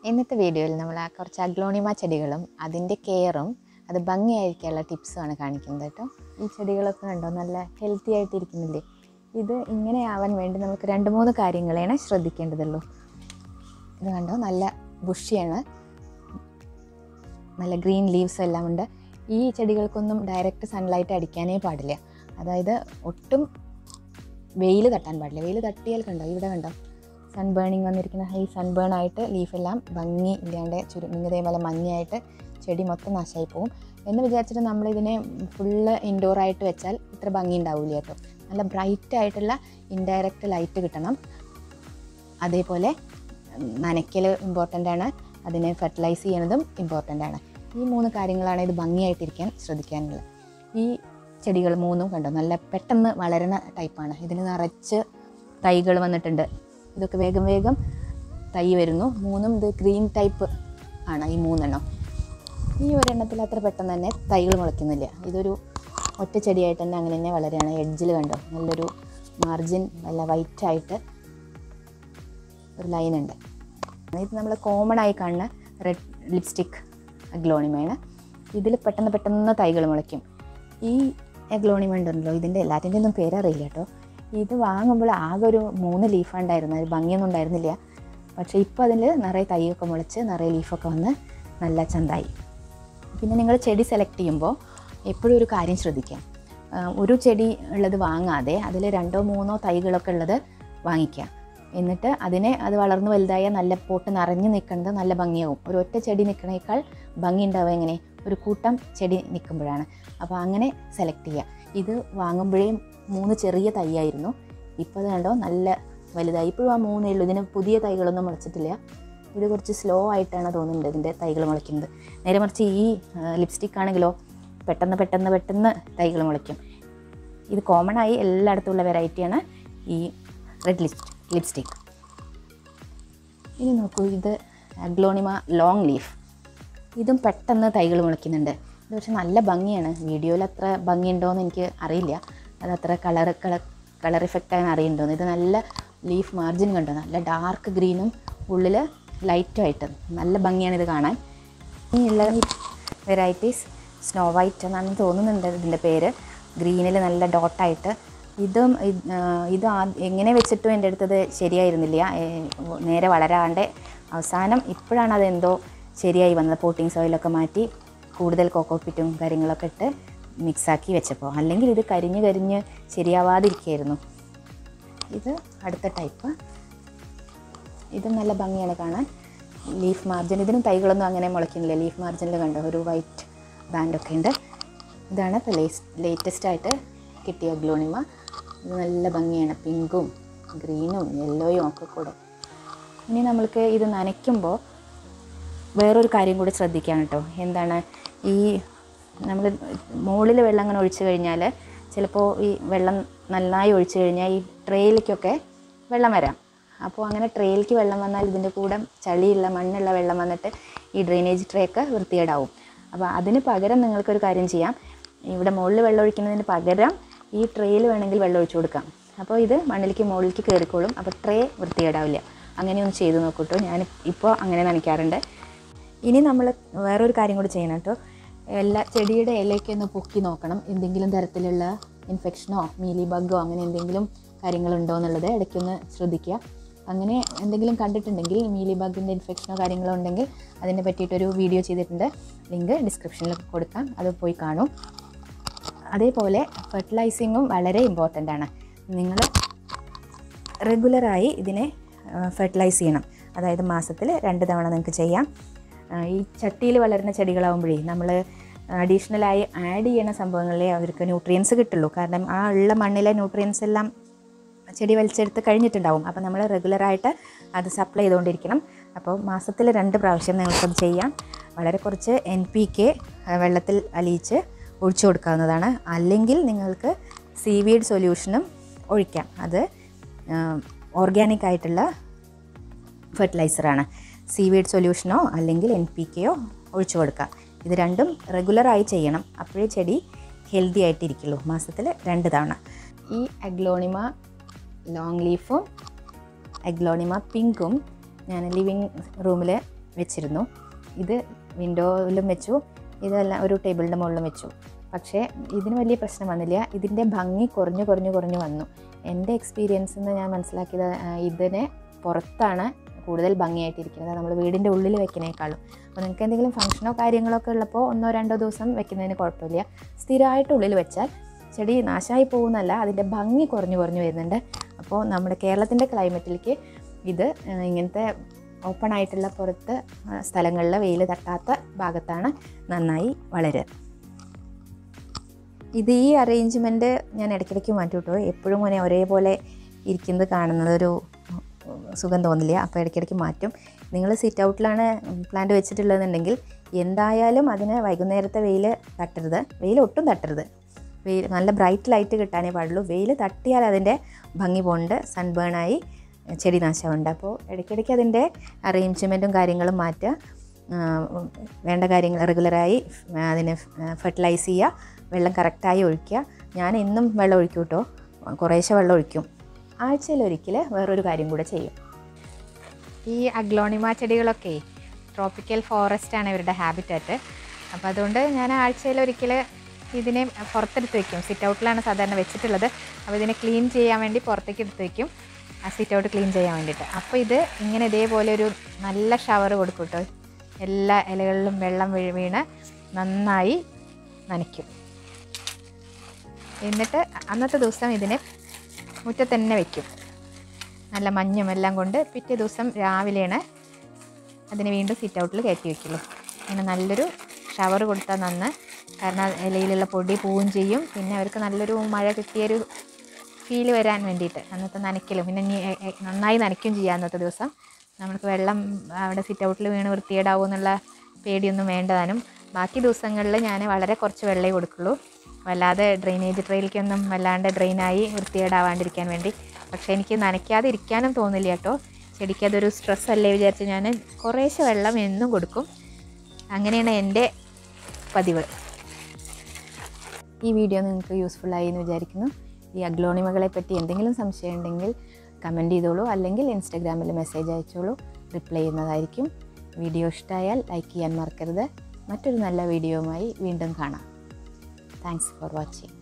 ഇന്നത്തെ വീഡിയോയിൽ നമ്മൾ ആ കുറച്ച് അഗ്ലോണിമ ചെടികളും അതിൻ്റെ കെയറും അത് ഭംഗിയായിരിക്കാനുള്ള ടിപ്സുമാണ് കാണിക്കുന്നത് കേട്ടോ ഈ ചെടികളൊക്കെ കണ്ടോ നല്ല ഹെൽത്തി ആയിട്ടിരിക്കുന്നില്ലേ ഇത് ഇങ്ങനെ ആവാൻ വേണ്ടി നമുക്ക് രണ്ട് മൂന്ന് കാര്യങ്ങളാണ് ശ്രദ്ധിക്കേണ്ടതുള്ളൂ ഇത് കണ്ടോ നല്ല ബുഷിയാണ് നല്ല ഗ്രീൻ ലീവ്സ് എല്ലാം ഉണ്ട് ഈ ചെടികൾക്കൊന്നും ഡയറക്റ്റ് സൺലൈറ്റ് അടിക്കാനേ പാടില്ല അതായത് ഒട്ടും വെയിൽ തട്ടാൻ പാടില്ല വെയിൽ തട്ടിയാൽ കണ്ടോ ഇവിടെ കണ്ടോ സൺ ബേണിങ് വന്നിരിക്കുന്ന ഈ സൺ ബേൺ ആയിട്ട് ലീഫെല്ലാം ഭംഗി ഇല്ലാണ്ട് ചുരുങ്ങിയതേപോലെ മഞ്ഞയായിട്ട് ചെടി മൊത്തം നാശമായി പോകും എന്ന് വിചാരിച്ചിട്ട് നമ്മളിതിനെ ഫുള്ള് ഇൻഡോർ ആയിട്ട് വെച്ചാൽ ഇത്ര ഭംഗി ഉണ്ടാവില്ല കേട്ടോ നല്ല ബ്രൈറ്റ് ആയിട്ടുള്ള ഇൻഡയറക്റ്റ് ലൈറ്റ് കിട്ടണം അതേപോലെ നനയ്ക്കൽ ഇമ്പോർട്ടൻ്റ് ആണ് അതിനെ ഫെർട്ടിലൈസ് ചെയ്യണതും ഇമ്പോർട്ടൻ്റ് ആണ് ഈ മൂന്ന് കാര്യങ്ങളാണ് ഇത് ഭംഗിയായിട്ടിരിക്കാൻ ശ്രദ്ധിക്കാനുള്ളത് ഈ ചെടികൾ മൂന്നും കണ്ടോ നല്ല പെട്ടെന്ന് വളരുന്ന ടൈപ്പാണ് ഇതിന് നിറച്ച് തൈകൾ വന്നിട്ടുണ്ട് ഇതൊക്കെ വേഗം വേഗം തൈ വരുന്നു മൂന്നും ഇത് ഗ്രീൻ ടൈപ്പ് ആണ് ഈ മൂന്നെണ്ണം ഈ ഒരെണ്ണത്തിൽ അത്ര പെട്ടെന്ന് തന്നെ തൈകൾ മുളയ്ക്കുന്നില്ല ഇതൊരു ഒറ്റ ചെടിയായിട്ട് തന്നെ അങ്ങനെ തന്നെ വളരുകയാണ് എഡ്ജിൽ കണ്ടോ നല്ലൊരു മാർജിൻ നല്ല വൈറ്റ് ആയിട്ട് ഒരു ലൈൻ ഉണ്ട് ഇത് നമ്മൾ കോമൺ ആയി കാണുന്ന റെഡ് ലിപ്സ്റ്റിക് അഗ്ലോണിമയാണ് ഇതിൽ പെട്ടെന്ന് പെട്ടെന്ന് തൈകൾ മുളയ്ക്കും ഈ അഗ്ലോണിമ ഉണ്ടല്ലോ ഇതിൻ്റെ എല്ലാത്തിൻ്റെ ഒന്നും പേരറിയില്ല കേട്ടോ ഇത് വാങ്ങുമ്പോൾ ആകെ ഒരു മൂന്ന് ലീഫാണ് ഉണ്ടായിരുന്നത് ഒരു ഭംഗിയൊന്നും ഉണ്ടായിരുന്നില്ല പക്ഷേ ഇപ്പോൾ അതിൽ നിറയെ തൈയൊക്കെ മുളച്ച് നിറയെ ലീഫൊക്കെ വന്ന് നല്ല ചന്തായി പിന്നെ നിങ്ങൾ ചെടി സെലക്ട് ചെയ്യുമ്പോൾ എപ്പോഴും ഒരു കാര്യം ശ്രദ്ധിക്കാം ആ, ഒരു ചെടി ഉള്ളത് വാങ്ങാതെ അതിൽ രണ്ടോ മൂന്നോ തൈകളൊക്കെ ഉള്ളത് വാങ്ങിക്കുക എന്നിട്ട് അതിനെ അത് വളർന്ന് വലുതായ നല്ല പോട്ട് നിറഞ്ഞു നിൽക്കുന്നത് നല്ല ഭംഗിയാവും ഒരു ഒറ്റ ചെടി നിൽക്കണേക്കാൾ ഭംഗി ഉണ്ടാവുക എങ്ങനെ ഒരു കൂട്ടം ചെടി നിൽക്കുമ്പോഴാണ് അപ്പോൾ അങ്ങനെ സെലക്ട് ചെയ്യുക ഇത് വാങ്ങുമ്പോഴേ മൂന്ന് ചെറിയ തൈയായിരുന്നു ഇപ്പോൾ അത് കണ്ടോ നല്ല വലുതായി ഇപ്പോഴും ആ മൂന്നേ ഉള്ളൂ ഇതിന് പുതിയ തൈകളൊന്നും മുളച്ചിട്ടില്ല ഇത് കുറച്ച് സ്ലോ ആയിട്ടാണ് തോന്നുന്നത് ഇതിൻ്റെ തൈകൾ മുളയ്ക്കുന്നത് നേരെ മറിച്ച് ഈ ലിപ്സ്റ്റിക് ആണെങ്കിലോ പെട്ടെന്ന് പെട്ടെന്ന് പെട്ടെന്ന് തൈകൾ മുളയ്ക്കും ഇത് കോമൺ ആയി എല്ലായിടത്തും ഉള്ള വെറൈറ്റിയാണ് ഈ റെഡ് ലിപ് ലിപ്സ്റ്റിക് ഇനി നോക്കൂ ഇത് അഗ്ലോണിമ ലോങ് ലീഫ് ഇതും പെട്ടെന്ന് തൈകൾ മുളയ്ക്കുന്നുണ്ട് ഇത് പക്ഷെ നല്ല ഭംഗിയാണ് വീഡിയോയിൽ അത്ര ഭംഗിയുണ്ടോയെന്ന് എനിക്ക് അറിയില്ല അത് അത്ര കളർ കളർ കളർ ഇഫക്റ്റാണ് അറിയണ്ടോന്ന് ഇത് നല്ല ലീഫ് മാർജിൻ കണ്ടോ നല്ല ഡാർക്ക് ഗ്രീനും ഉള്ളിൽ ലൈറ്റുമായിട്ട് നല്ല ഭംഗിയാണ് ഇത് കാണാൻ ഇനിയുള്ള വെറൈറ്റീസ് സ്നോ വൈറ്റ് എന്നാണ് തോന്നുന്നുണ്ട് ഇതിൻ്റെ പേര് ഗ്രീനിൽ നല്ല ഡോട്ടായിട്ട് ഇതും ഇത് ആ, ഇത് ആ- എങ്ങനെ വെച്ചിട്ടും എൻ്റെ അടുത്തത് ശരിയായിരുന്നില്ല ഏ, നേരെ വളരാണ്ട് അവസാനം ഇപ്പോഴാണ് അതെന്തോ ശരിയായി വന്നത് പോട്ടിങ് സോയിലൊക്കെ മാറ്റി കൂടുതൽ കോക്കോപ്പിറ്റും കാര്യങ്ങളൊക്കെ ഇട്ട് മിക്സാക്കി വെച്ചപ്പോൾ അല്ലെങ്കിൽ ഇത് കരിഞ്ഞ് കരിഞ്ഞ് ശരിയാവാതിരിക്കുകയായിരുന്നു ഇത് അടുത്ത ടൈപ്പ് ഇതും നല്ല ഭംഗിയാണ് കാണാൻ ലീഫ് മാർജിൻ ഇതിനും തൈകളൊന്നും അങ്ങനെ മുളയ്ക്കുന്നില്ല ലീഫ് മാർജിനിൽ കണ്ടോ ഒരു വൈറ്റ് ബാൻഡൊക്കെ ഉണ്ട് ഇതാണ് ഇപ്പോൾ ലേറ്റസ്റ്റ് ആയിട്ട് കിട്ടിയ ഗ്ലോണിമ ഇത് നല്ല ഭംഗിയാണ് പിങ്കും ഗ്രീനും യെല്ലോയും ഒക്കെ കൂടെ ഇനി നമ്മൾക്ക് ഇത് നനയ്ക്കുമ്പോൾ വേറൊരു കാര്യം കൂടി ശ്രദ്ധിക്കാം കേട്ടോ എന്താണ് ഈ നമ്മൾ മുകളിൽ വെള്ളം അങ്ങനെ ഒഴിച്ചു കഴിഞ്ഞാൽ ചിലപ്പോൾ ഈ വെള്ളം നന്നായി ഒഴിച്ചു കഴിഞ്ഞാൽ ഈ ട്രേയിലേക്കൊക്കെ വെള്ളം വരാം അപ്പോൾ അങ്ങനെ ട്രേയിലേക്ക് വെള്ളം വന്നാൽ ഇതിൻ്റെ കൂടെ ചളിയുള്ള മണ്ണുള്ള വെള്ളം വന്നിട്ട് ഈ ഡ്രെയിനേജ് ട്രേ ഒക്കെ വൃത്തികേടാവും അപ്പോൾ അതിന് പകരം നിങ്ങൾക്കൊരു കാര്യം ചെയ്യാം ഇവിടെ മുകളിൽ വെള്ളം ഒഴിക്കുന്നതിന് പകരം ഈ ട്രേയിൽ വേണമെങ്കിൽ വെള്ളം ഒഴിച്ചു കൊടുക്കാം അപ്പോൾ ഇത് മണ്ണിലേക്ക് മുകളിലേക്ക് കയറിക്കോളും അപ്പോൾ ട്രേ വൃത്തികേടാവില്ല അങ്ങനെ ഒന്ന് ചെയ്ത് നോക്കൂട്ടോ ഞാൻ ഇപ്പോൾ അങ്ങനെ നനയ്ക്കാറുണ്ട് ഇനി നമ്മൾ വേറൊരു കാര്യം കൂടി ചെയ്യണം കേട്ടോ എല്ലാ ചെടിയുടെ ഇലയ്ക്ക് ഒന്ന് പൊക്കി നോക്കണം എന്തെങ്കിലും തരത്തിലുള്ള ഇൻഫെക്ഷനോ മീലി ബഗ്ഗോ അങ്ങനെ എന്തെങ്കിലും കാര്യങ്ങളുണ്ടോ എന്നുള്ളത് ഇടയ്ക്കൊന്ന് ശ്രദ്ധിക്കുക അങ്ങനെ എന്തെങ്കിലും കണ്ടിട്ടുണ്ടെങ്കിൽ മീലി ബഗിൻ്റെ ഇൻഫെക്ഷനോ കാര്യങ്ങളോ ഉണ്ടെങ്കിൽ അതിനെ പറ്റിയിട്ടൊരു വീഡിയോ ചെയ്തിട്ടുണ്ട് ലിങ്ക് ഡിസ്ക്രിപ്ഷനിൽ കൊടുക്കാം അത് പോയി കാണൂ അതേപോലെ ഫെർട്ടിലൈസിങ്ങും വളരെ ഇമ്പോർട്ടൻ്റ് ആണ് നിങ്ങൾ റെഗുലറായി ഇതിനെ ഫെർട്ടിലൈസ് ചെയ്യണം അതായത് മാസത്തിൽ രണ്ട് തവണ നിങ്ങൾക്ക് ചെയ്യാം ആ, ഈ ചട്ടിയിൽ വളരുന്ന ചെടികളാവുമ്പോഴേ നമ്മൾ അഡീഷണലായി ആഡ് ചെയ്യണ സംഭവങ്ങളിലേ അവർക്ക് ന്യൂട്രിയൻസ് കിട്ടുള്ളൂ കാരണം ആ ഉള്ള മണ്ണിലെ ന്യൂട്രിയൻസ് എല്ലാം ചെടി വലിച്ചെടുത്ത് കഴിഞ്ഞിട്ടുണ്ടാവും അപ്പോൾ നമ്മൾ റെഗുലറായിട്ട് അത് സപ്ലൈ ചെയ്തുകൊണ്ടിരിക്കണം അപ്പോൾ മാസത്തിൽ രണ്ട് പ്രാവശ്യം നിങ്ങൾക്കത് ചെയ്യാം വളരെ കുറച്ച് എൻ പി കെ വെള്ളത്തിൽ അലിയിച്ച് ഒഴിച്ചു കൊടുക്കാവുന്നതാണ് അല്ലെങ്കിൽ നിങ്ങൾക്ക് സീവീഡ് സൊല്യൂഷനും ഒഴിക്കാം അത് ഓർഗാനിക് ആയിട്ടുള്ള ഫെർട്ടിലൈസറാണ് സീവീഡ് സൊല്യൂഷനോ അല്ലെങ്കിൽ എൻ പി കെയോ ഒഴിച്ചു കൊടുക്കാം ഇത് രണ്ടും റെഗുലറായി ചെയ്യണം അപ്പോഴേ ചെടി ഹെൽത്തി ആയിട്ടിരിക്കുള്ളൂ മാസത്തിൽ രണ്ട് തവണ ഈ അഗ്ലോണിമ ലോങ് ലീഫും അഗ്ലോണിമ പിങ്കും ഞാൻ ലിവിങ് റൂമിൽ വെച്ചിരുന്നു ഇത് വിൻഡോയിലും വെച്ചു ഇതെല്ലാം ഒരു ടേബിളിൻ്റെ മുകളിലും വെച്ചു പക്ഷേ ഇതിന് വലിയ പ്രശ്നം വന്നില്ല ഇതിൻ്റെ ഭംഗി കുറഞ്ഞു കുറഞ്ഞു കുറഞ്ഞു വന്നു എൻ്റെ എക്സ്പീരിയൻസിൽ നിന്ന് ഞാൻ മനസ്സിലാക്കിയത് ആ, ഇതിനെ പുറത്താണ് കൂടുതൽ ഭംഗിയായിട്ടിരിക്കുന്നത് നമ്മൾ വീടിൻ്റെ ഉള്ളിൽ വെക്കുന്നേക്കാളും അപ്പോൾ നിങ്ങൾക്ക് എന്തെങ്കിലും ഫംഗ്ഷനോ കാര്യങ്ങളോ ഒക്കെ ഉള്ളപ്പോൾ ഒന്നോ രണ്ടോ ദിവസം വെക്കുന്നതിന് കുഴപ്പമില്ല സ്ഥിരമായിട്ട് ഉള്ളിൽ വെച്ചാൽ ചെടി നാശമായി പോകുന്നല്ല അതിൻ്റെ ഭംഗി കുറഞ്ഞു കുറഞ്ഞു വരുന്നുണ്ട് അപ്പോൾ നമ്മുടെ കേരളത്തിൻ്റെ ക്ലൈമറ്റിലേക്ക് ഇത് ആ, ഇങ്ങനത്തെ ഓപ്പൺ ആയിട്ടുള്ള പുറത്ത് സ്ഥലങ്ങളിൽ വെയിൽ തട്ടാത്ത ഭാഗത്താണ് നന്നായി വളരുക ഇത് ഈ അറേഞ്ച്മെൻറ്റ് ഞാൻ ഇടയ്ക്കിടയ്ക്ക് മാറ്റും കേട്ടോ എപ്പോഴും ഇങ്ങനെ ഒരേപോലെ ഇരിക്കുന്നത് കാണുന്നത് ഒരു സുഖം തോന്നില്ല അപ്പോൾ ഇടയ്ക്കിടയ്ക്ക് മാറ്റും നിങ്ങൾ സിറ്റ് ഔട്ടിലാണ് പ്ലാന്റ് വെച്ചിട്ടുള്ളതെന്നുണ്ടെങ്കിൽ എന്തായാലും അതിന് വൈകുന്നേരത്തെ വെയിൽ തട്ടരുത് വെയിൽ ഒട്ടും തട്ടരുത് വെയിൽ നല്ല ബ്രൈറ്റ് ലൈറ്റ് കിട്ടാനേ പാടുള്ളൂ വെയിൽ തട്ടിയാൽ അതിൻ്റെ ഭംഗി പോണ്ട് സൺബേണായി ചെടി നാശമുണ്ട് അപ്പോൾ ഇടയ്ക്കിടയ്ക്ക് അതിൻ്റെ അറേഞ്ച്മെൻറ്റും കാര്യങ്ങളും മാറ്റുക ആ, വേണ്ട കാര്യങ്ങൾ റെഗുലറായി അതിനെ ഫെർട്ടിലൈസ് ചെയ്യുക വെള്ളം കറക്റ്റായി ഒഴിക്കുക ഞാൻ എന്നും വെള്ളം ഒഴിക്കും കേട്ടോ കുറേശ്ശെ വെള്ളം ഒഴിക്കും ആഴ്ചയിലൊരിക്കൽ വേറൊരു കാര്യം കൂടെ ചെയ്യും ഈ അഗ്ലോണിമ ചെടികളൊക്കെ ട്രോപ്പിക്കൽ ഫോറസ്റ്റ് ആണ് ഇവരുടെ ഹാബിറ്റാറ്റ് അപ്പോൾ അതുകൊണ്ട് ഞാൻ ആഴ്ചയിലൊരിക്കൽ ഇതിനെ പുറത്തെടുത്ത് വെക്കും സിറ്റ് ഔട്ടിലാണ് സാധാരണ വെച്ചിട്ടുള്ളത് അപ്പോൾ ഇതിനെ ക്ലീൻ ചെയ്യാൻ വേണ്ടി പുറത്തേക്ക് എടുത്ത് വെക്കും ആ സിറ്റ് ഔട്ട് ക്ലീൻ ചെയ്യാൻ വേണ്ടിയിട്ട് അപ്പോൾ ഇത് ഇങ്ങനെ ഇതേപോലെ ഒരു നല്ല ഷവർ കൊടുക്കും കേട്ടോ എല്ലാ ഇലകളിലും വെള്ളം വീ- വീണ് നന്നായി നനയ്ക്കും എന്നിട്ട് അന്നത്തെ ദിവസം ഇതിനെ മുറ്റത്ത് തന്നെ വെക്കും നല്ല മഞ്ഞും എല്ലാം കൊണ്ട് പിറ്റേ ദിവസം രാവിലെയാണ് അതിനെ വീണ്ടും സിറ്റ് ഔട്ടിൽ കയറ്റി വെക്കുള്ളൂ അങ്ങനെ നല്ലൊരു ഷവർ കൊടുത്താൽ നന്ന് കാരണം ഇലയിലുള്ള പൊടി പോവുകയും ചെയ്യും പിന്നെ അവർക്ക് നല്ലൊരു മഴ കിട്ടിയൊരു ഫീൽ വരാൻ വേണ്ടിയിട്ട് അന്നത്തെ നനയ്ക്കലും പിന്നെ ഇനി എ- എ- നന്നായി നനയ്ക്കുകയും ചെയ്യാം അന്നത്തെ ദിവസം നമുക്ക് വെള്ളം അവിടെ സിറ്റ് ഔട്ടിൽ വീണ് വൃത്തികേടാവും എന്നുള്ള പേടിയൊന്നും വേണ്ടതാനും ബാക്കി ദിവസങ്ങളിൽ ഞാൻ വളരെ കുറച്ച് വെള്ളമേ കൊടുക്കുള്ളൂ വല്ലാതെ ഡ്രെയിനേജ് ട്രെയിലേക്കൊന്നും വല്ലാണ്ട് ഡ്രെയിനായി വൃത്തികേടാവാണ്ടിരിക്കാൻ വേണ്ടി പക്ഷേ എനിക്ക് നനയ്ക്കാതെ ഇരിക്കാനും തോന്നില്ല കേട്ടോ ചെടിക്ക് അതൊരു സ്ട്രെസ് അല്ലേ വിചാരിച്ച് ഞാൻ കുറേശ്ശെ വെള്ളം എന്നും കൊടുക്കും അങ്ങനെയാണ് എൻ്റെ പതിവ് ഈ വീഡിയോ നിങ്ങൾക്ക് യൂസ്ഫുള്ളായി എന്ന് വിചാരിക്കുന്നു ഈ അഗ്ലോണിമകളെ പറ്റി എന്തെങ്കിലും സംശയം ഉണ്ടെങ്കിൽ കമൻറ്റ് ചെയ്തോളൂ അല്ലെങ്കിൽ ഇൻസ്റ്റാഗ്രാമിൽ മെസ്സേജ് അയച്ചോളൂ റിപ്ലൈ ചെയ്യുന്നതായിരിക്കും വീഡിയോ ഇഷ്ടമായാൽ ലൈക്ക് ചെയ്യാൻ മറക്കരുത് മറ്റൊരു നല്ല വീഡിയോയുമായി വീണ്ടും കാണാം താങ്ക്സ് ഫോർ വാച്ചിങ്